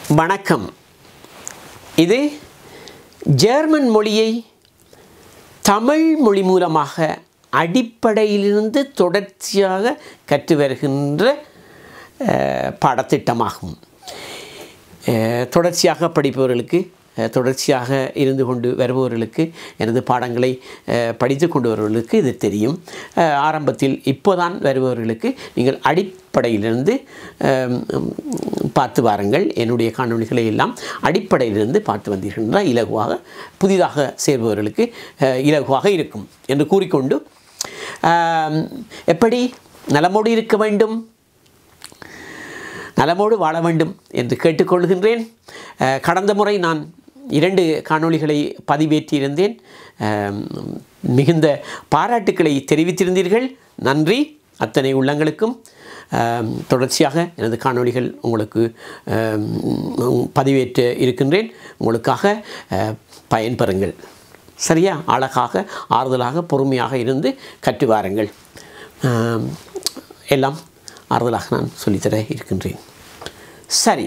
வணக்கம் இது ஜெர்மன் மொழியை தமிழ் மொழி மூலமாக அடிப்படையிலிருந்து தொடர்ச்சியாக கற்று வருகின்ற அஹ், பாடத்திட்டமாகும் அஹ், தொடர்ச்சியாக படிப்பவர்களுக்கு அஹ், தொடர்ச்சியாக இருந்து கொண்டு வருபவர்களுக்கு எனது பாடங்களை அஹ், படித்து கொண்டு வருபவர்களுக்கு இது தெரியும் அஹ், ஆரம்பத்தில் இப்போதான் வருபவர்களுக்கு நீங்கள் அடிப்படையிலிருந்து அஹ், உம், பார்த்து வாருங்கள் என்னுடைய காணொளிகளை எல்லாம் அடிப்படையிலிருந்து பார்த்து வந்தீர்கள் இலகுவாக புதிதாக சேர்பவர்களுக்கு அஹ், இலகுவாக இருக்கும் என்று கூறிக்கொண்டு அஹ், எப்படி நலமோடு இருக்க வேண்டும் நலமோடு வாழ வேண்டும் என்று கேட்டுக்கொள்கின்றேன் அஹ், கடந்த முறை நான் இரண்டு காணொளிகளை பதிவேற்றியிருந்தேன் அஹ், மிகுந்த பாராட்டுக்களை தெரிவித்திருந்தீர்கள் நன்றி அத்தனை உள்ளங்களுக்கும் அஹ், தொடர்ச்சியாக எனது காணொளிகள் உங்களுக்கு அஹ், பதிவேற்ற இருக்கின்றேன் உங்களுக்காக அஹ், பயன்பெறுங்கள் சரியா அழகாக ஆறுதலாக பொறுமையாக இருந்து கற்று வாருங்கள் அஹ், எல்லாம் ஆறுதலாக நான் சொல்லித்தர இருக்கின்றேன் சரி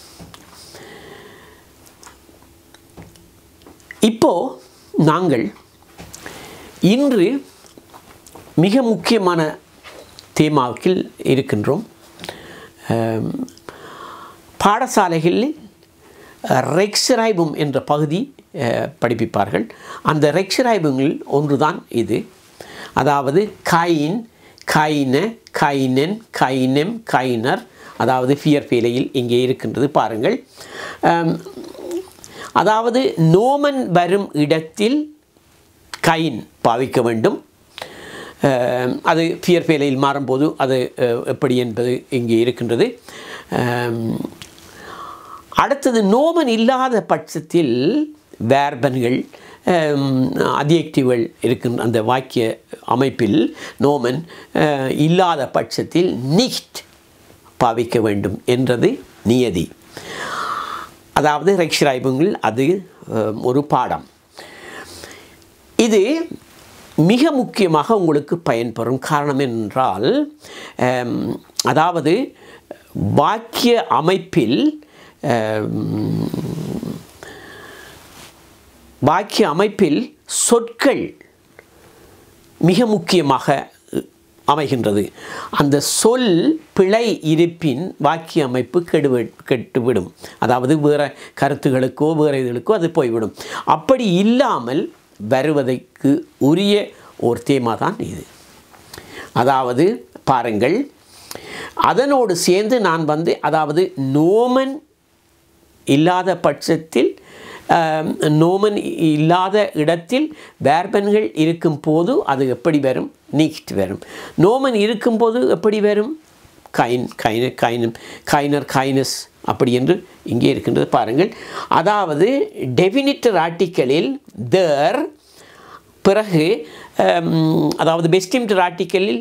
இப்போ நாங்கள் இன்று மிக முக்கியமான தேமாவில் இருக்கின்றோம் அம், பாடசாலைகளில் ரெக்ஸராய்பும் என்ற பகுதி அஹ், படிப்பிப்பார்கள் அந்த ரெக்ஸராய்புங்களில் ஒன்றுதான் இது அதாவது கைன் கைன கைனன் கைனெம் கைனர் அதாவது ஃபியர் பேலையில் இங்கே இருக்கின்றது பாருங்கள் அம், அதாவது நோமன் வரும் இடத்தில் கைன் பாவிக்க வேண்டும் அஹ், அது ஃபியர் பேலையில் மாறும்போது அது அஹ், எப்படி என்பது இங்கே இருக்கின்றது அம், அடுத்தது நோமன் இல்லாத பட்சத்தில் வேர்பன்கள் அப்ஜெக்டிவ்கள் இருக்கின்ற அந்த வாக்கிய அமைப்பில் நோமன் அஹ், இல்லாத பட்சத்தில் நிக்ட் பாவிக்க வேண்டும் என்றது நியதி அதாவது ரெக்ஷராய்புங்கள் அது அஹ், ஒரு பாடம் இது மிக முக்கியமாக உங்களுக்கு பயன்பெறும் காரணம் என்றால் அம், அதாவது வாக்கிய அமைப்பில் அம், வாக்கிய அமைப்பில் சொற்கள் மிக முக்கியமாக அமைகின்றது அந்த சொல் பிழை இருப்பின் வாக்கிய அமைப்பு கெடுவி கெட்டுவிடும் அதாவது வேறு கருத்துகளுக்கோ வேறு இதுகளுக்கோ அது போய்விடும் அப்படி இல்லாமல் வருவதற்கு உரிய ஒரு தேமா தான் இது அதாவது பாருங்கள் அதனோடு சேர்ந்து நான் வந்து அதாவது நோமன் இல்லாத பட்சத்தில் ஆம், நோமன் இல்லாத இடத்தில் வேர்பன்கள் இருக்கும் போது அது எப்படி வரும் நீக்ட் வரும் நோமன் இருக்கும்போது எப்படி வரும் கைன் கைன கைனம் கைனர் கைனஸ் அப்படி என்று இங்கே இருக்கின்றது பாருங்கள் அதாவது டெஃபினிட்டர் ஆர்டிக்கலில் தேர் பிறகு ஹம், அதாவது பெஸ்டிம்டர் ஆர்டிக்கலில்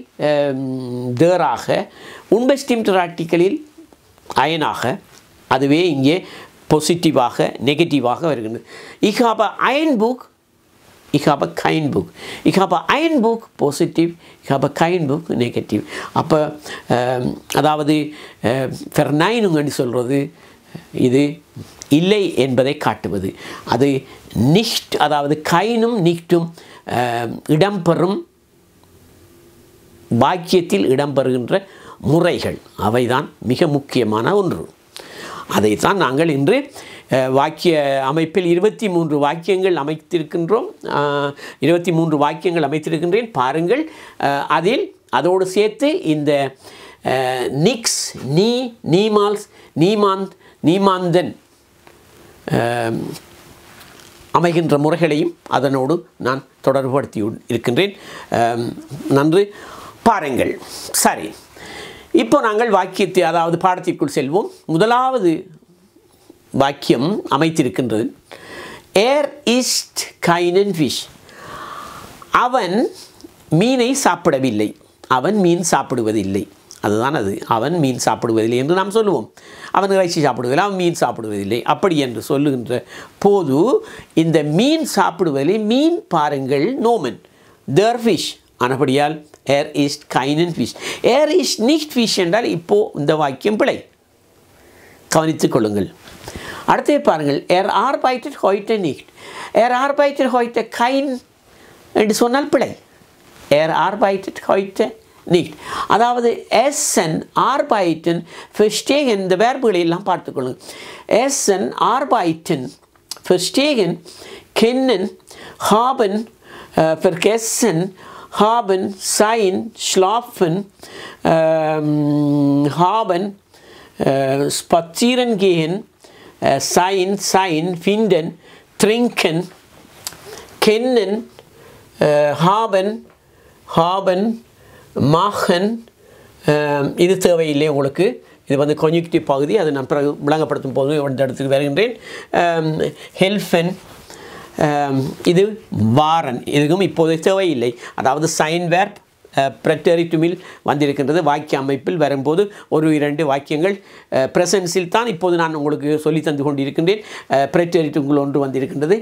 தேராக உன்பெஸ்டிம்டர் ஆர்டிக்கலில் அயனாக அதுவே இங்கே பாசிட்டிவாக நெகட்டிவாக வருகின்றது ich habe ein Buch ich habe kein Buch ich habe ein Buch positiv ich habe kein Buch negativ அப்போ அதாவது ஃபெர்னைனுங்கன்னு சொல்கிறது இது இல்லை என்பதை காட்டுவது அது நிஷ்ட் அதாவது கைனும் நிஷ்டும் அஹ், இடம்பெறும் வாக்கியத்தில் இடம்பெறுகின்ற முறைகள் அவைதான் மிக முக்கியமான ஒன்று அதைத்தான் நாங்கள் இன்று அஹ், வாக்கிய அமைப்பில் இருபத்தி மூன்று வாக்கியங்கள் அமைத்திருக்கின்றோம் இருபத்தி மூன்று வாக்கியங்கள் அமைத்திருக்கின்றேன் பாருங்கள் அஹ், அதில் அதோடு சேர்த்து இந்த அஹ், நிக்ஸ் நீ நீமால்ஸ் நீமாந்த் நீமாந்தன் அஹ், அமைகின்ற முறைகளையும் அதனோடு நான் தொடர்புபடுத்தி உள்- இருக்கின்றேன் அம், நன்று பாருங்கள் சரி இப்போ நாங்கள் வாக்கியத்தை அதாவது பாடத்திற்குள் செல்வோம் முதலாவது வாக்கியம் அமைத்திருக்கின்றது ஏர் இஸ்ட் கைனன் ஃபிஷ் அவன் மீனை சாப்பிடவில்லை அவன் மீன் சாப்பிடுவதில்லை அதுதான் அது அவன் மீன் சாப்பிடுவதில்லை என்று நாம் சொல்லுவோம் அவன் இறைச்சி சாப்பிடுவதில்லை அவன் மீன் சாப்பிடுவதில்லை அப்படி என்று சொல்லுகின்ற போது இந்த மீன் சாப்பிடுவதில்லை மீன் பாருங்கள் நோமன் தேர் ஃபிஷ் ஆனபடியால் ஏர் இஸ் கைனன் ஃபிஷ் ஏர் இஸ் நிக்ட் ஃபிஷ் என்றால் இப்போது இந்த வாக்கியம் பிழை கவனித்துக் கொள்ளுங்கள் அடுத்து பாருங்கள் ஏர் ஆர்பைட்டட் ஹொய்ட்ட நீட் ஏர் ஆர்பைட்டட் ஹொய்ட்ட கைன் என்று சொன்னால் பிழை ஏர் ஆர்பைட்டட் ஹொய்ட்ட நீட் அதாவது எஸ்என் ஆர்பைட்டன் ஃபெஸ்டேகன் இந்த வேர்புகளை எல்லாம் பார்த்துக்கொள்ளுங்கள் எஸ்என் ஆர்பைட்டன் ஃபெஸ்டேகன் கென்னன் ஹாபன் vergessen, haben, sein, schlafen, ähm, haben, äh, spazieren gehen, äh, sein, sein, finden, trinken, kennen, äh, haben, haben, machen, ähm, இது தேவையில்லை உங்களுக்கு இது வந்து conjunctive பகுதி அதை நான் பிறகு விளங்கப்படுத்தும் போது இந்த இடத்துக்கு வருகின்றேன் ஹெல்ஃபன் இது வாரன் இதுக்கும் இப்போது தேவையில்லை அதாவது சைன் வேர்ப் ப்ரெட்டரிட்டுமில் வந்திருக்கின்றது வாக்கிய அமைப்பில் வரும்போது ஒரு இரண்டு வாக்கியங்கள் ப்ரெசன்ஸில் தான் இப்போது நான் உங்களுக்கு சொல்லி தந்து கொண்டிருக்கின்றேன் ப்ரெட்டரிட்டுங்கள் ஒன்று வந்திருக்கின்றது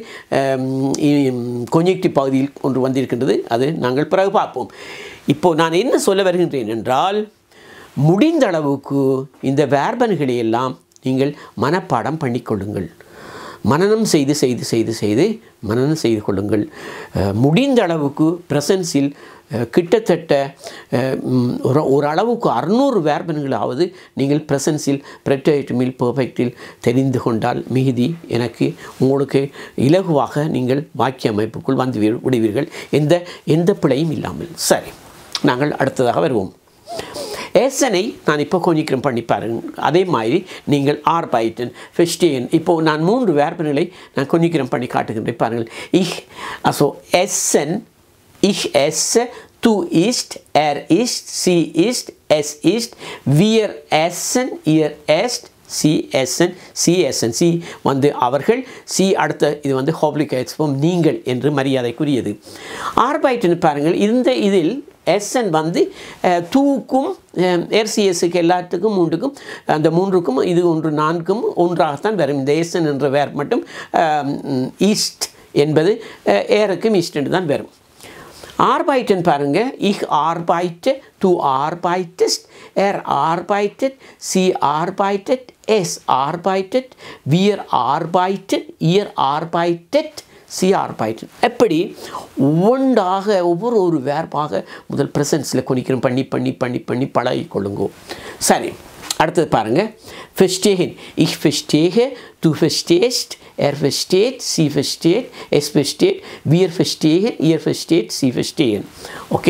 கொஞ்சிக்டி பகுதியில் ஒன்று வந்திருக்கின்றது அது நாங்கள் பிறகு பார்ப்போம் இப்போது நான் என்ன சொல்ல வருகின்றேன் என்றால் முடிந்த அளவுக்கு இந்த வேர்பன்களை எல்லாம் நீங்கள் மனப்பாடம் பண்ணிக்கொள்ளுங்கள் மனனம் செய்து செய்து செய்து செய்து மனனம் செய்து கொள்ளுங்கள் முடிந்த அளவுக்கு ப்ரெசன்ஸில் கிட்டத்தட்ட ஒரு ஒரு அளவுக்கு அறுநூறு வேர்பன்களாவது நீங்கள் ப்ரெசன்ஸில் ப்ரெட்டேட்டுமில் பர்ஃபெக்டில் தெரிந்து கொண்டால் மிகுதி எனக்கு உங்களுக்கு இலகுவாக நீங்கள் வாக்கிய அமைப்புக்குள் வந்து விடுவீர்கள் எந்த எந்த பிழையும் இல்லாமல் சரி நாங்கள் அடுத்ததாக வருவோம் ஏசனை நான் இப்போ கொஞ்சம் பண்ணி பாருங்க அதே மாதிரி நீங்கள் ஆர்பைட்டன் ஃபெஸ்டியன் இப்போது நான் மூன்று வேர்பன்களை நான் கொஞ்சம் பண்ணி காட்டுகின்றேன் பாருங்கள் இஹ் அசோ எஸ்என் இஹ் எஸ் து ஈஸ்ட் ஏர் ஈஸ்ட் சி ஈஸ்ட் எஸ் ஈஸ்ட் வியர் எஸ்என் இயர் எஸ்ட் சிஎஸ்என் சிஎஸ்என் சி வந்து அவர்கள் சி அடுத்த இது வந்து ஹோப்ளிக் எக்ஸ்போம் நீங்கள் என்று மரியாதைக்குரியது ஆர்பைட்டன் பாருங்கள் இந்த இதில் எஸ்என் வந்து தூக்கும் ஏர்சிஎஸ்க்கு எல்லாத்துக்கும் மூன்றுக்கும் அந்த மூன்றுக்கும் இது ஒன்று நான்கும் ஒன்றாகத்தான் வரும் இந்த எஸ்என் என்ற வேர் மட்டும் ஈஸ்ட் என்பது ஏருக்கும் ஈஸ்ட் என்று தான் வரும் ஆர்பைட்டன் பாருங்க இஹ் ஆர்பைட்டு டு ஆர்பைட்டஸ்ட் ஏர் ஆர்பைட்டட் சி ஆர்பைட்டட் எஸ் ஆர்பைட்டட் வியர் ஆர்பைட்டட் இயர் ஆர்பைட்டட் சி ஆர்பைட்டன் எப்படி ஒவ்வொன்றாக ஒவ்வொரு ஒரு வேர்பாக முதல் ப்ரெசன்ஸில் கொனிக்கிறோம் பண்ணி பண்ணி பண்ணி பண்ணி பழகி கொள்ளுங்கோ சரி அடுத்தது பாருங்கள் ஃபெஸ்டேகன் இஹ் ஃபெஸ்டேக டு ஃபெஸ்டேஸ்ட் er versteht, sie versteht, es versteht, wir verstehen, ihr versteht, sie verstehen. Okay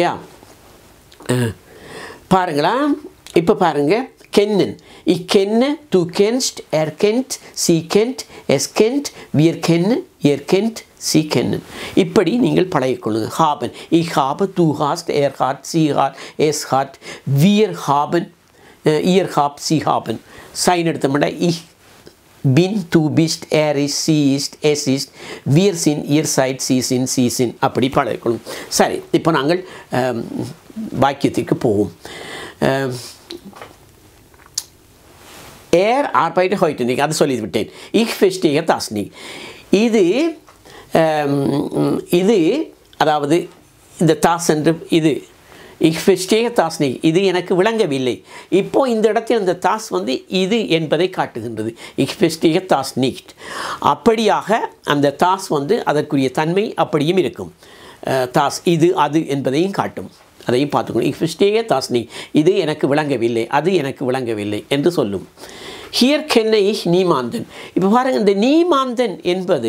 பாருங்களா இப்போ பாருங்க kennen. Ich kenne, du kennst, er kennt, sie kennt, es kennt, wir kennen, ihr kennt, sie kennen. இப்படி நீங்கள் பழகிக்கொள்ளுங்க haben. Ich habe, du hast, er hat, sie hat, es hat, wir haben, ihr habt, sie haben. Sein எடுத்தோம்னா ich பின் டு பிஸ்ட் ஏர் இஸ் சி இஸ்ட் எஸ் இஸ்ட் வியர் சின் இயர் சைட் சி சின் சி சின் அப்படி பழகிக்கொள்ளும் சரி இப்போ நாங்கள் வாக்கியத்திற்கு போவோம் ஏர் ஆர்பைட்டு ஹொய்ட்டு அதை சொல்லிவிட்டேன் இக் ஃபெஸ்டிக தாஸ்னி இது இது அதாவது இந்த தாஸ் என்று இது இக் ஃபெஸ்டேக தாஸ்னி இது எனக்கு விளங்கவில்லை இப்போ இந்த இடத்தில் அந்த தாஸ் வந்து இது என்பதை காட்டுகின்றது இக் ஃபெஸ்டேக தாஸ் நீட் அப்படியாக அந்த தாஸ் வந்து அதற்குரிய தன்மை அப்படியும் இருக்கும் தாஸ் இது அது என்பதையும் காட்டும் அதையும் பார்த்துக்கணும் இக் ஃபெஸ்டேக தாஸ்னி இது எனக்கு விளங்கவில்லை அது எனக்கு விளங்கவில்லை என்று சொல்லும் ஹியர் கென்னை நீமாந்தன் இப்போ பாருங்கள் இந்த நீமாந்தன் என்பது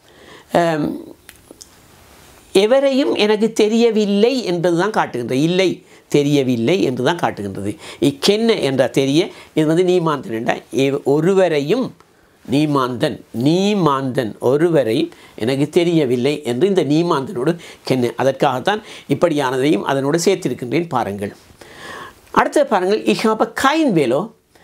எவரையும் எனக்கு தெரியவில்லை என்பது தான் காட்டுகின்றது இல்லை தெரியவில்லை என்று தான் காட்டுகின்றது இக்கென்ன என்ற தெரிய இது வந்து நீமாந்தன் என்ற ஒருவரையும் நீமாந்தன் நீமாந்தன் ஒருவரையும் எனக்கு தெரியவில்லை என்று இந்த நீமாந்தனோடு கென்ன அதற்காகத்தான் இப்படியானதையும் அதனோடு சேர்த்திருக்கின்றேன் பாருங்கள் அடுத்தது பாருங்கள் இஹாப கைன் வேலோ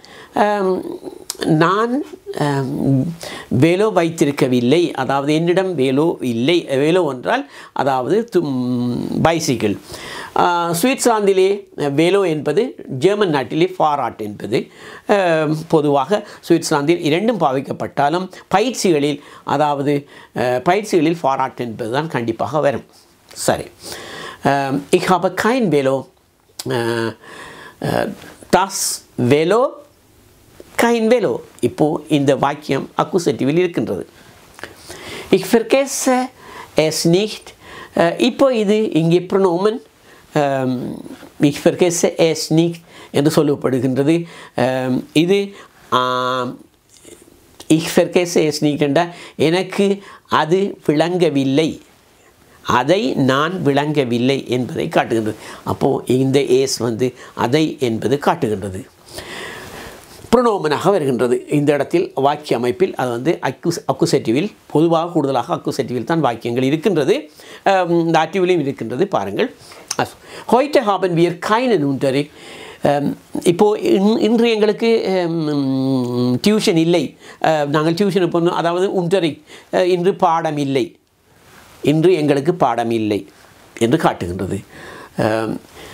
நான் வேலோ வைத்திருக்கவில்லை அதாவது என்னிடம் வேலோ இல்லை வேலோ என்றால் அதாவது பைசிக்கிள் சுவிட்சர்லாந்திலே வேலோ என்பது ஜெர்மன் நாட்டிலே ஃபாராட் என்பது பொதுவாக சுவிட்சர்லாந்தில் இரண்டும் பாவிக்கப்பட்டாலும் பயிற்சிகளில் அதாவது பயிற்சிகளில் ஃபாராட் என்பது தான் கண்டிப்பாக வரும் சரி ich habe kein Velo. Das Velo கைன் வெலோ இப்போது இந்த வாக்கியம் அக்குசெட்டிவில் இருக்கின்றது Ich vergesse es nicht. Äh, இப்போ இது இங்கே ப்ரொனோமன் ich vergesse es nicht என்று சொல்லப்படுகின்றது Ähm, இது ஆம், ich vergesse es nicht என்றால் எனக்கு அது விளங்கவில்லை அதை நான் விளங்கவில்லை என்பதை காட்டுகின்றது அப்போது இந்த ஏஸ் வந்து அதை என்பது காட்டுகின்றது ப்ரொனோமனாக வருகின்றது இந்த இடத்தில் வாக்கிய அமைப்பில் அது வந்து அக்கு அக்குசெட்டிவில் பொதுவாக கூடுதலாக அக்குசெட்டிவில் தான் வாக்கியங்கள் இருக்கின்றது அம், இந்த ஆக்டிவிலையும் இருக்கின்றது பாருங்கள் ஹொய்ட ஹாபன் வியர் கைனன் உண்டரி இப்போது இன் இன்று எங்களுக்கு டியூஷன் இல்லை அஹ், நாங்கள் டியூஷனுக்கு போனோம் அதாவது உண்டரி அஹ், இன்று பாடம் இல்லை இன்று எங்களுக்கு பாடம் இல்லை என்று காட்டுகின்றது அம்,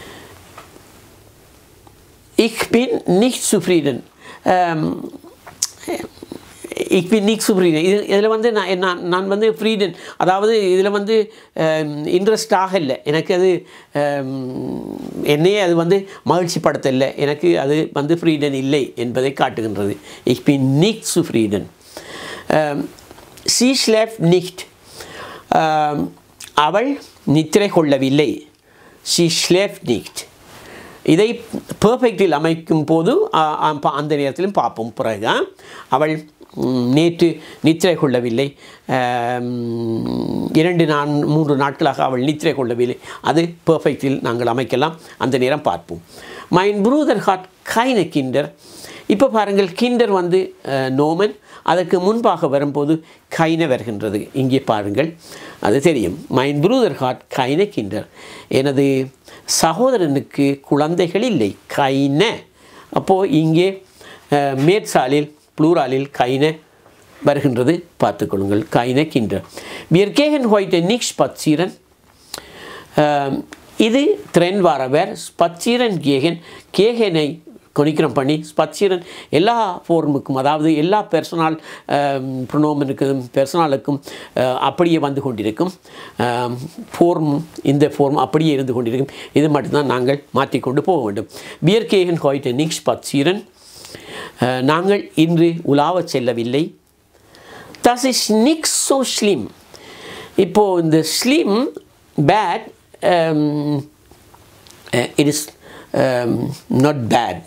Ich bin nicht zufrieden. Ähm, ich bin nicht zufrieden. இது இதில் வந்து நான் நான் நான் வந்து ஃப்ரீடன் அதாவது இதில் வந்து இன்ட்ரெஸ்டாக இல்லை எனக்கு அது ஆம், என்னையே அது வந்து மகிழ்ச்சிப்படுத்தலை எனக்கு அது வந்து ஃப்ரீடன் இல்லை என்பதை காட்டுகின்றது ich bin nicht zufrieden. Ähm, sie schläft nicht. Ähm, அவள் நித்திரை கொள்ளவில்லை she schläft nicht. இதை பெர்ஃபெக்டில் அமைக்கும் போது ஆ, ஆ, பா- அந்த நேரத்திலும் பார்ப்போம் பிறகு ஆ. அவள் ம், நேற்று நித்திரை கொள்ளவில்லை ஆம், இரண்டு நான் மூன்று நாட்களாக அவள் நித்திரை கொள்ளவில்லை அது பெர்ஃபெக்டில் நாங்கள் அமைக்கலாம் அந்த நேரம் பார்ப்போம் மைன் ப்ரூதர் ஹாட் கைன கிண்டர் இப்போ பாருங்கள் கிண்டர் வந்து அஹ், நோமன் அதற்கு முன்பாக வரும்போது கைன வருகின்றது இங்கே பாருங்கள் அது தெரியும் மைன் ப்ரூதர் ஹாட் கைன கிண்டர் எனது சகோதரனுக்கு குழந்தைகள் இல்லை கைன அப்போது இங்கே அஹ், மேற்சாலில் ப்ளூராலில் கைன வருகின்றது பார்த்துக்கொள்ளுங்கள் கைன கிண்டர் வியர்கேகன் ஹொய்ட் நிக்ஸ் பத்சீரன் ஆம், இது த்ரென் வாரவர் ஸ்பச்சீரன் கேகன் கேகனை கொனிக்கிரம் பண்ணி ஸ்பச்சீரன் எல்லா ஃபோர்முக்கும் அதாவது எல்லா பெர்சனல் ப்ரொனோமனுக்கும் பெர்சனலுக்கும் அப்படியே வந்து கொண்டிருக்கும் ஃபோர்ம் இந்த ஃபோர்ம் அப்படியே இருந்து கொண்டிருக்கும் இது மட்டும்தான் நாங்கள் மாற்றிக்கொண்டு போக வேண்டும் பியர்கேகன் ஹாய்ட் நிக்ஸ் பச்சீரன் நாங்கள் இன்று உலாவச் செல்லவில்லை das ist nicht so schlimm. இப்போ இந்த ஸ்லிம் bad it is not bad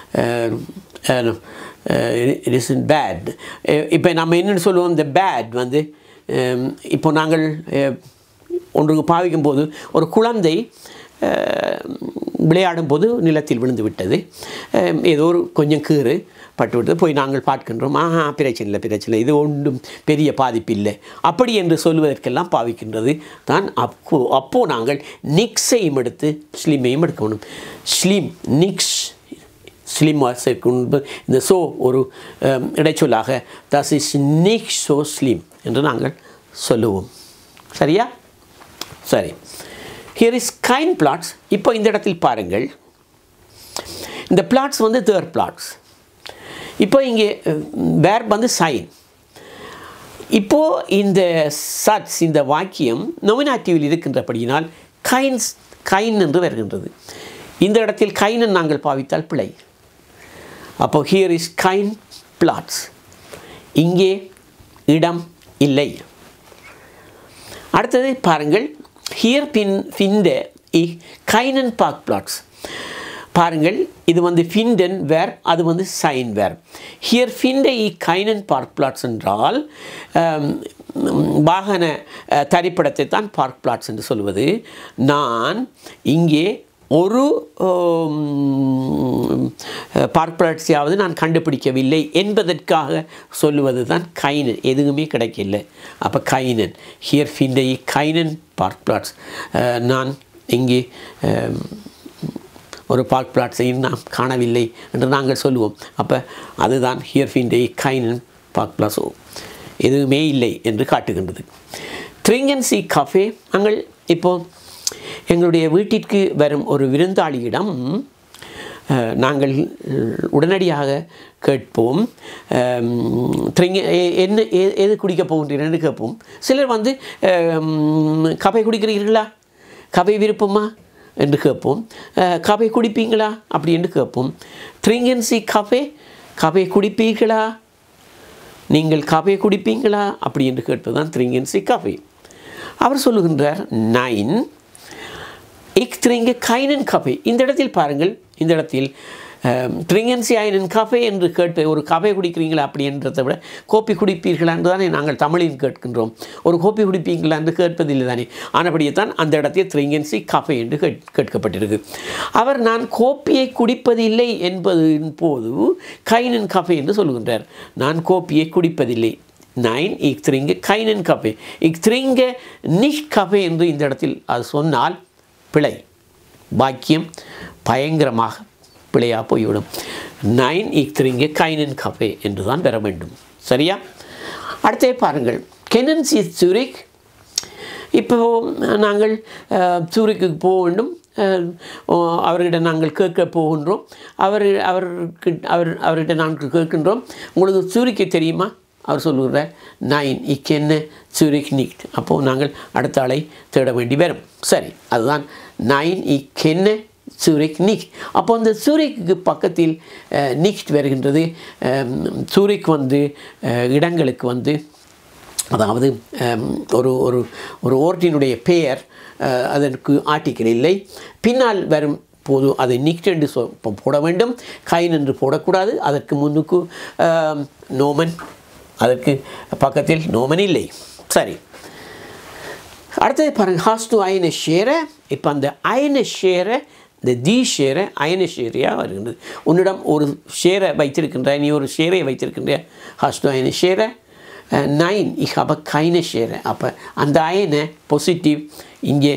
it is in bad இப்போ நம்ம என்னென்னு சொல்லுவோம் இந்த பேட் வந்து um, இப்போ நாங்கள் uh, ஒன்றுக்கு பாவிக்கும் போது ஒரு குழந்தை அஹ், விளையாடும் போது நிலத்தில் விழுந்து விட்டது அஹ், ஏதோ ஒரு கொஞ்சம் கீறு பட்டு விட்டது போய் நாங்கள் பார்க்கின்றோம் ஆஹா பிரச்சனை இல்லை பிரச்சனை இல்லை இது ஒன்றும் பெரிய பாதிப்பு இல்லை அப்படி என்று சொல்வதற்கெல்லாம் பாவிக்கின்றது தான் அப்போ அப்போது நாங்கள் நிக்ஸையும் எடுத்து ஸ்லிமையும் எடுக்கணும் ஸ்லிம் நிக்ஸ் ஸ்லிம் சேர்க்கும் இந்த சோ ஒரு அஹ், இடைச்சொல்லாக தஸ் இஸ் நிக் சோ ஸ்லிம் என்று நாங்கள் சொல்லுவோம் சரியா சரி ஹியர் இஸ் கைன் பிளாட்ஸ் இப்போ இந்த இடத்தில் பாருங்கள் இந்த பிளாட்ஸ் வந்து தேர்ட் பிளாட்ஸ் இப்போ இங்கே வேர் வந்து சைன் இப்போது இந்த சட்ஸ் இந்த வாக்கியம் நொமினாட்டிவில் இருக்கின்றபடியினால் கைன்ஸ் கைன் என்று வருகின்றது இந்த இடத்தில் கைனன் நாங்கள் பாவித்தால் பிழை அப்போ ஹியர் இஸ் கைன் பிளாட்ஸ் இங்கே இடம் இல்லை அடுத்தது பாருங்கள் ஹியர் பின் ஃபிண்ட இ கைனன் பார்க் பிளாட்ஸ் பாருங்கள் இது வந்து ஃபிண்டன் வேர் அது வந்து சைன் வேர் ஹியர் ஃபிண்ட இ கைனன் பார்க் பிளாட்ஸ் என்றால் ஆம், வாகன அஹ், தரிப்பிடத்தை தான் பார்க் பிளாட்ஸ் என்று சொல்வது நான் இங்கே ஒரு பார்க் பிளாட்ஸையாவது நான் கண்டுபிடிக்கவில்லை என்பதற்காக சொல்லுவது தான் கைனன் எதுவுமே கிடைக்கல அப்போ கைனன் ஹியர் ஃபிண்டை கைனன் பார்க் பிளாட்ஸ் நான் இங்கே அஹ், ஒரு பார்க் பிளாட்ஸையும் நாம் காணவில்லை என்று நாங்கள் சொல்லுவோம் அப்போ அதுதான் ஹியர் ஃபிண்டை கைனன் பார்க் பிளாட்ஸோ எதுவுமே இல்லை என்று காட்டுகின்றது த்ரிங்கன்சி கஃபே நாங்கள் இப்போ எங்களுடைய வீட்டிற்கு வரும் ஒரு விருந்தாளியிடம் அஹ், நாங்கள் உடனடியாக கேட்போம் அம், த்ரிங்க எ- என்ன எ- எது குடிக்க போகின்றீர்கள் கேட்போம் சிலர் வந்து அம், கபை குடிக்கிறீர்களா கபை விருப்பமா என்று கேட்போம் அஹ், கபை குடிப்பீங்களா அப்படி என்று கேட்போம் த்ரிங்கன்சி கஃபே கபை குடிப்பீர்களா நீங்கள் காஃபே குடிப்பீங்களா அப்படி என்று கேட்பதுதான் த்ரிங்கன்சி காஃபே அவர் சொல்லுகின்றார் நைன் இக் த்ரிங்க கைனன் காஃபே இந்த இடத்தில் பாருங்கள் இந்த இடத்தில் ட்ரிங்கன்சி ஐனன் காஃபே என்று கேட்டு ஒரு காஃபே குடிக்கிறீங்களா அப்படி என்றதை விட கோப்பி குடிப்பீர்களா என்று தானே நாங்கள் தமிழில் கேட்கின்றோம் ஒரு கோப்பி குடிப்பீங்களா என்று கேட்பதில்லை தானே ஆனபடியே தான் அந்த இடத்தில் த்ரிங்கன்சி காஃபே என்று கேட் கேட்கப்பட்டிருக்கு அவர் நான் கோப்பியை குடிப்பதில்லை என்பதின் போது கைனன் காஃபே என்று சொல்லுகின்றார் நான் கோப்பியை குடிப்பதில்லை நைன் இக் த்ரிங்க கைனன் காஃபே இக் த்ரிங்க நிஷ் காஃபே என்று இந்த இடத்தில் அது சொன்னால் பிழை பாக்கியம் பயங்கரமாக பிழையாக போய்விடும் நைன் இக்திரிங்க கைனன் கஃபே என்று தான் பெற வேண்டும் சரியா அடுத்தே பாருங்கள் கெனன்சி சூரிக் இப்போ நாங்கள் சூரிக்கு போக வேண்டும் அவர்கிட்ட நாங்கள் கேட்க போகின்றோம் அவர் அவருக்கு அவர் அவர்கிட்ட நாங்கள் கேட்கின்றோம் உங்களுக்கு சூரிக்கு தெரியுமா அவர் சொல்லுகிறார் நைன் இக்கென்ன சூரிக் நிக்ட் அப்போது நாங்கள் அடுத்த ஆளை தேட வேண்டி வரும் சரி அதுதான் நைன் இக்கென்ன சூரிக் நிக் அப்போ அந்த சூரிக்கு பக்கத்தில் நிக்ட் வருகின்றது சூரிக் வந்து இடங்களுக்கு வந்து அதாவது ஒரு ஒரு ஒரு ஓர்டினுடைய பெயர் அதற்கு ஆர்டிக்கல் இல்லை பின்னால் வரும் போது அதை நிக்ட் என்று சொ போட வேண்டும் கைன் என்று போடக்கூடாது அதற்கு முன்னுக்கு நோமன் அதற்கு பக்கத்தில் நோமன் இல்லை சரி அடுத்தது பாருங்கள் ஹாஸ் டு அயன ஷேர இப்போ அந்த அயன ஷேர இந்த தி ஷேரை அயன ஷேரியாக வருகின்றது உன்னிடம் ஒரு ஷேரை வைத்திருக்கின்ற நீ ஒரு ஷேரை வைத்திருக்கின்ற ஹாஸ் டு அயன ஷேரை நைன் ich habe keine Schere அப்போ அந்த அயன பாசிட்டிவ் இங்கே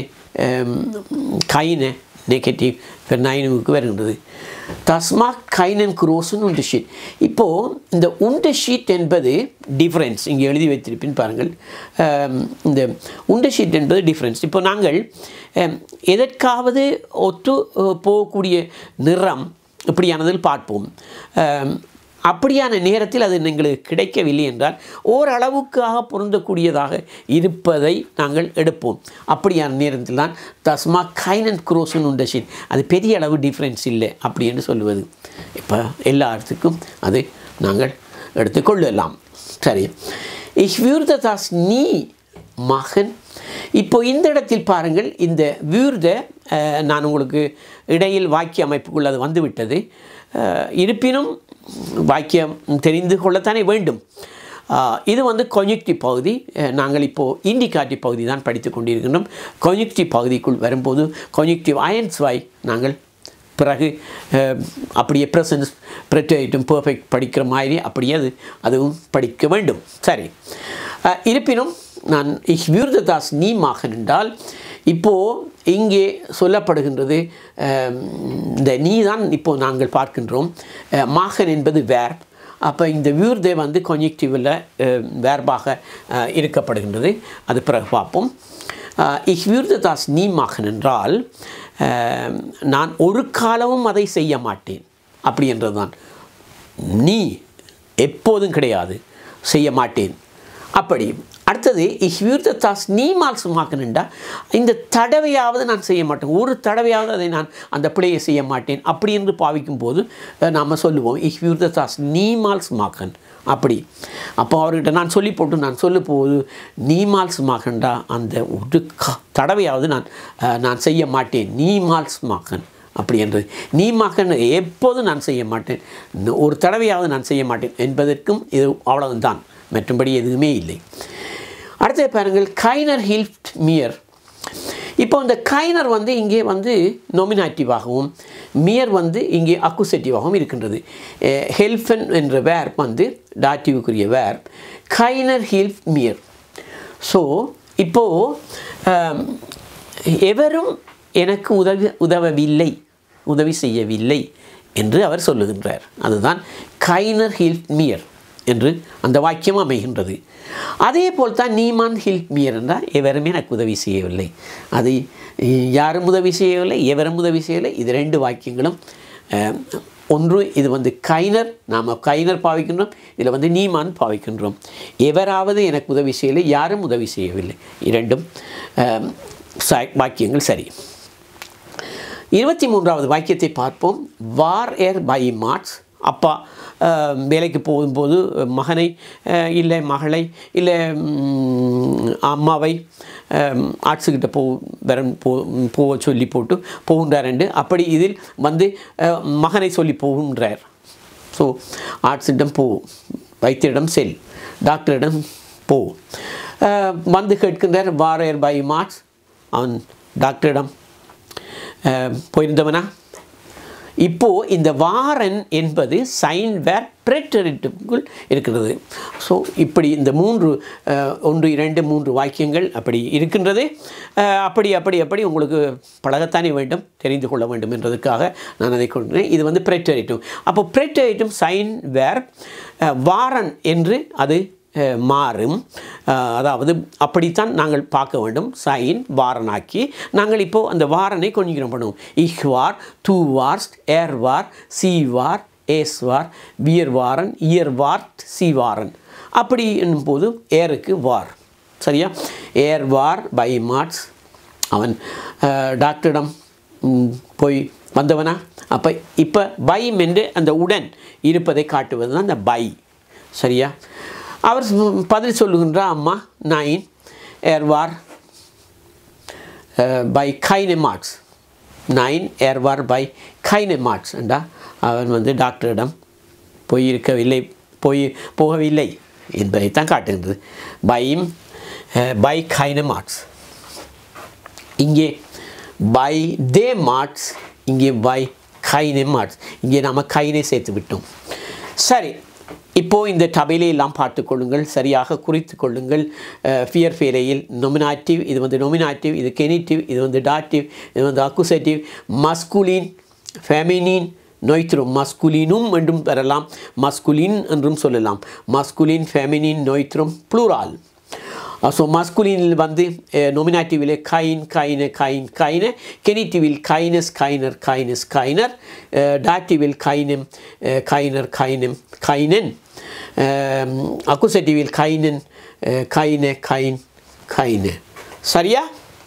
keine நெகட்டிவ் இப்போ நைனுக்கு வருகின்றது தஸ்மா கைனன் குரோசன் உண்டு ஷீட் இப்போது இந்த உண்ட ஷீட் என்பது டிஃப்ரென்ஸ் இங்கே எழுதி வைத்திருப்பின் பாருங்கள் இந்த உண்ட ஷீட் என்பது டிஃப்ரென்ஸ் இப்போ நாங்கள் எதற்காவது ஒத்து போகக்கூடிய நிறம் இப்படியானதில் பார்ப்போம் அப்படியான நேரத்தில் அது எங்களுக்கு கிடைக்கவில்லை என்றால் ஓரளவுக்காக பொருந்தக்கூடியதாக இருப்பதை நாங்கள் எடுப்போம் அப்படியான நேரத்தில் தான் தஸ்மா கைனன் குரோசன் உண்டஷின் அது பெரிய அளவு டிஃப்ரென்ஸ் இல்லை அப்படி என்று சொல்லுவது இப்போ எல்லாத்துக்கும் அது நாங்கள் எடுத்துக்கொள்ளலாம் சரி இஷ் வியூர்த தாஸ் நீ மகன் இப்போ இந்த இடத்தில் பாருங்கள் இந்த வியூர்த நான் உங்களுக்கு இடையில் வாக்கிய அமைப்புக்குள் அது வந்துவிட்டது இருப்பினும் வாக்கியம் தெரிந்து கொள்ளத்தானே வேண்டும் இது வந்து கொஞ்சுக்டி பகுதி நாங்கள் இப்போது இண்டிகாட்டி பகுதி தான் படித்து கொண்டிருக்கின்றோம் கொஞ்சுக்டி பகுதிக்குள் வரும்போது கொஞ்சுக்டிவ் அயன்ஸ் வாய் நாங்கள் பிறகு அப்படியே ப்ரெசன்ஸ் ப்ரெட்டும் பர்ஃபெக்ட் படிக்கிற மாதிரி அப்படியே அது அதுவும் படிக்க வேண்டும் சரி இருப்பினும் நான் இஹ் வியூர்ததாஸ் நீ மகன் என்றால் இப்போது இங்கே சொல்லப்படுகின்றது இந்த நீ தான் இப்போது நாங்கள் பார்க்கின்றோம் மாகன் என்பது வேர் அப்போ இந்த வியூர்தே வந்து கொஞ்சிக்டிவில் வேர்பாக இருக்கப்படுகின்றது அது பிறகு பார்ப்போம் இஹ் வியூர்ததாஸ் நீ மகன் என்றால் நான் ஒரு காலமும் அதை செய்ய மாட்டேன் அப்படி என்றது தான் நீ எப்போதும் கிடையாது செய்ய மாட்டேன் அப்படி அடுத்தது இஹ்வியூர்த தாஸ் நீ மால்சுமாக்கணுண்டா இந்த தடவையாவது நான் செய்ய மாட்டேன் ஒரு தடவையாவது அதை நான் அந்த பிழையை செய்ய மாட்டேன் அப்படி என்று பாவிக்கும் போது நாம் சொல்லுவோம் இஹ்வியூர்த தாஸ் நீ மால்சுமாக்கன் அப்படி அப்போ அவர்கிட்ட நான் சொல்லி போட்டு நான் சொல்ல போது நீ மால்சுமாக்கண்டா அந்த ஒரு தடவையாவது நான் நான் செய்ய மாட்டேன் நீ மால்சுமாக்கன் அப்படி என்றது நீ மகன் எப்போதும் நான் செய்ய மாட்டேன் ஒரு தடவையாவது நான் செய்ய மாட்டேன் என்பதற்கும் இது அவ்வளவுதான் மற்றும்படி எதுவுமே இல்லை அடுத்தது பாருங்கள் கைனர் ஹில்ட் மியர் இப்போ இந்த கைனர் வந்து இங்கே வந்து நொமினாட்டிவாகவும் மியர் வந்து இங்கே அக்குசேட்டிவாகவும் இருக்கின்றது ஹெல்ஃபன் என்ற வேர் வந்து டாட்டிவுக்குரிய வேர் கைனர் ஹில்ட் மியர் ஸோ இப்போது எவரும் எனக்கு உதவி உதவவில்லை உதவி செய்யவில்லை என்று அவர் சொல்லுகின்றார் அதுதான் கைனர் ஹில்ட் மியர் என்று அந்த வாக்கியம் அமைகின்றது அதே போல் தான் நீமான் ஹில்ப் மியர் என்றால் எவருமே எனக்கு உதவி செய்யவில்லை அது யாரும் உதவி செய்யவில்லை எவரும் உதவி செய்யவில்லை இது ரெண்டு வாக்கியங்களும் ஒன்று இது வந்து கைனர் நாம் கைனர் பாவிக்கின்றோம் இதில் வந்து நீமான் பாவிக்கின்றோம் எவராவது எனக்கு உதவி செய்யலை யாரும் உதவி செய்யவில்லை இரண்டும் வாக்கியங்கள் சரி இருபத்தி மூன்றாவது வாக்கியத்தை பார்ப்போம் வார் ஏர் பை மார்ட்ஸ் அப்பா அஹ், வேலைக்கு போகும்போது மகனை அஹ், இல்லை மகளை இல்லை ம், அம்மாவை ஆர்ட்ஸுக்கிட்ட போ வர போ போக சொல்லி போட்டு போகின்றார் அப்படி இதில் வந்து அஹ், மகனை சொல்லி போகின்றார் ஸோ ஆர்ட்ஸிடம் போ வைத்தியரிடம் செல் டாக்டரிடம் போ அஹ், வந்து கேட்கின்றார் வாரையர் பை மார்க்ஸ் அவன் டாக்டரிடம் அஹ், போயிருந்தவனா இப்போ இந்த வாரன் என்பது சைன் வேர் பிரெட்டரிட்டுக்குள் இருக்கிறது ஸோ இப்படி இந்த மூன்று அஹ், ஒன்று இரண்டு மூன்று வாக்கியங்கள் அப்படி இருக்கின்றது அஹ், அப்படி அப்படி அப்படி உங்களுக்கு பழகத்தானே வேண்டும் தெரிந்து கொள்ள வேண்டும் என்றதுக்காக நான் அதை கொண்டேன் இது வந்து பிரெட்டரிட்டும் அப்போ பிரெட்டரிட்டும் சைன் வேர் வாரன் என்று அது அஹ், மாறும் அஹ், அதாவது அப்படித்தான் நாங்கள் பார்க்க வேண்டும் சைன் வாரனாக்கி நாங்கள் இப்போது அந்த வாரனை கொஞ்சம் பண்ணுவோம் இஹ்வார் தூவார் ஏர்வார் சீவார் ஏஸ்வார் வியர்வாரன் இயர்வார்ட் சீவாரன் அப்படி என்னும்போது ஏருக்கு வார் சரியா ஏர்வார் பை மார்ட்ஸ் அவன் அஹ், டாக்டரிடம் ம், போய் வந்தவனா அப்போ இப்போ பைம் என்று அந்த உடன் இருப்பதை காட்டுவது தான் அந்த பை சரியா அவர் சொ- பதில் சொல்லுகின்றார் அம்மா நைன் ஏர்வார் பை கைனே மார்க்ஸ் நைன் ஏர்வார் பை கைனே மார்க்ஸ் என்றா அவன் வந்து டாக்டரிடம் போயிருக்கவில்லை போய் போகவில்லை என்பதைத்தான் காட்டுகின்றது பைம் பை கைனே மார்க்ஸ் இங்கே பை தே மார்க்ஸ் இங்கே பை கைனே மார்க்ஸ் இங்கே நாம் கைனே சேர்த்து விட்டோம் சரி இப்போது இந்த டபைலை எல்லாம் பார்த்துக்கொள்ளுங்கள் சரியாக குறித்து கொள்ளுங்கள் ஃபியர் ஃபேலையில் நொமினாட்டிவ் இது வந்து நொமினாட்டிவ் இது கெனிட்டிவ் இது வந்து டாட்டிவ் இது வந்து அக்குசேட்டிவ் மஸ்குலின் ஃபெமினின் நொய்த்ரும் மஸ்குலினும் என்றும் பெறலாம் மஸ்குலின் என்றும் சொல்லலாம் மஸ்குலின் ஃபெமினின் நொய்த்ரும் ப்ளூரால் ஸோ மஸ்குலினில் வந்து நொமினாட்டிவில் கைன் கைன கைன் கைன கெனிட்டிவில் கைனஸ் கைனர் கைனஸ் கைனர் டாட்டிவில் கைனம் கைனர் கைனம் கைனன் அக்குசட்டிவில் கைனன் கைன கைன் கைன சரியா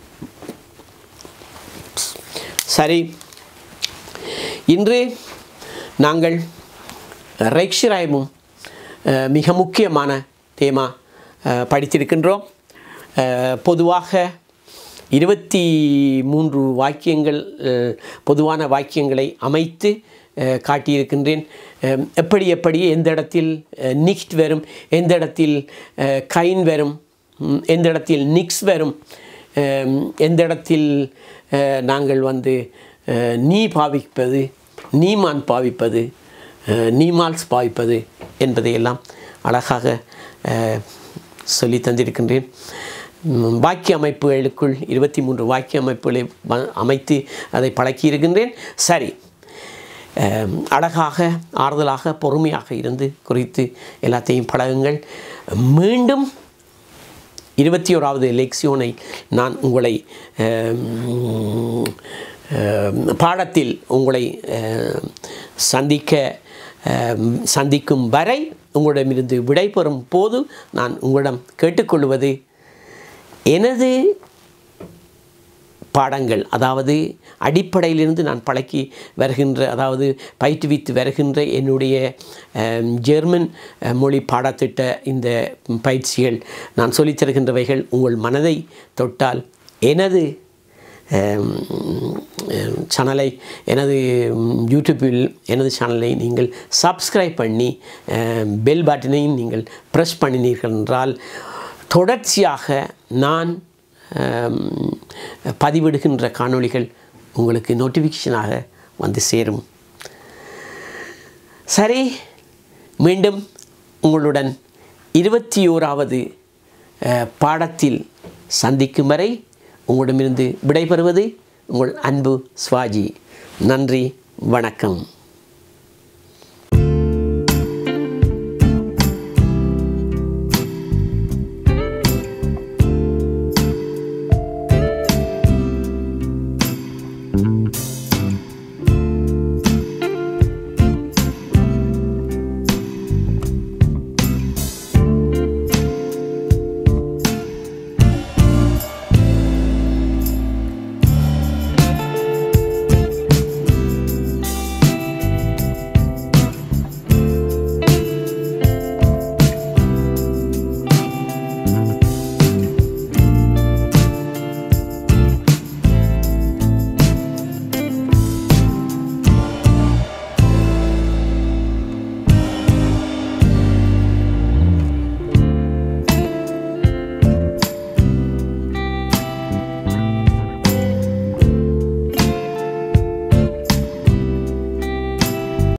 சரி இன்று நாங்கள் ரெக்ஷிராயமும் அஹ், மிக முக்கியமான தேமா அஹ், படித்திருக்கின்றோம் அஹ், பொதுவாக இருபத்தி மூன்று வாக்கியங்கள் அஹ், பொதுவான வாக்கியங்களை அமைத்து அஹ், காட்டியிருக்கின்றேன் அஹ், எப்படி எப்படி எந்த இடத்தில் நிக்ட் வரும் எந்த இடத்தில் அஹ், கைன் வரும் ம், எந்த இடத்தில் நிக்ஸ் வரும் அஹ், எந்த இடத்தில் அஹ், நாங்கள் வந்து அஹ், நீ பாவிப்பது நீமான் பாவிப்பது அஹ், நீமால்ஸ் பாவிப்பது என்பதையெல்லாம் அழகாக அஹ், சொல்லி தந்திருக்கின்றேன் ம், வாக்கிய அமைப்புகளுக்குள் இருபத்தி மூன்று வாக்கிய அமைப்புகளை வ- அமைத்து அதை பழக்கியிருக்கின்றேன் சரி அஹ், அழகாக ஆறுதலாக பொறுமையாக இருந்து குறித்து எல்லாத்தையும் பழகுங்கள் மீண்டும் இருபத்தி ஓராவது லெக்சியோனை நான் உங்களை அஹ், அஹ், பாடத்தில் உங்களை அஹ், சந்திக்க அஹ், சந்திக்கும் வரை உங்களிடமிருந்து விடைபெறும் போது நான் உங்களிடம் கேட்டுக்கொள்வது எனது பாடங்கள் அதாவது அடிப்படையிலிருந்து நான் பழக்கி வருகின்ற அதாவது பயிற்றுவித்து வருகின்ற என்னுடைய அஹ், ஜெர்மன் அஹ், மொழி பாடத்திட்ட இந்த பயிற்சிகள் நான் சொல்லித் தருகின்றவைகள் உங்கள் மனதை தொட்டால் எனது அஹ், அஹ், சேனலை எனது ம், யூடியூப்பில் எனது சேனலை நீங்கள் சப்ஸ்கிரைப் பண்ணி அஹ், பெல் பட்டனையும் நீங்கள் ப்ரெஸ் பண்ணினீர்கள் என்றால் தொடர்ச்சியாக நான் ஆம், பதிவிடுகின்ற காணொளிகள் உங்களுக்கு நோட்டிஃபிகேஷனாக வந்து சேரும் சரி மீண்டும் உங்களுடன் இருபத்தி ஓராவது அஹ், பாடத்தில் சந்திக்கும் வரை உங்களிடமிருந்து விடைபெறுவது உங்கள் அன்பு ஸ்வாஜி நன்றி வணக்கம்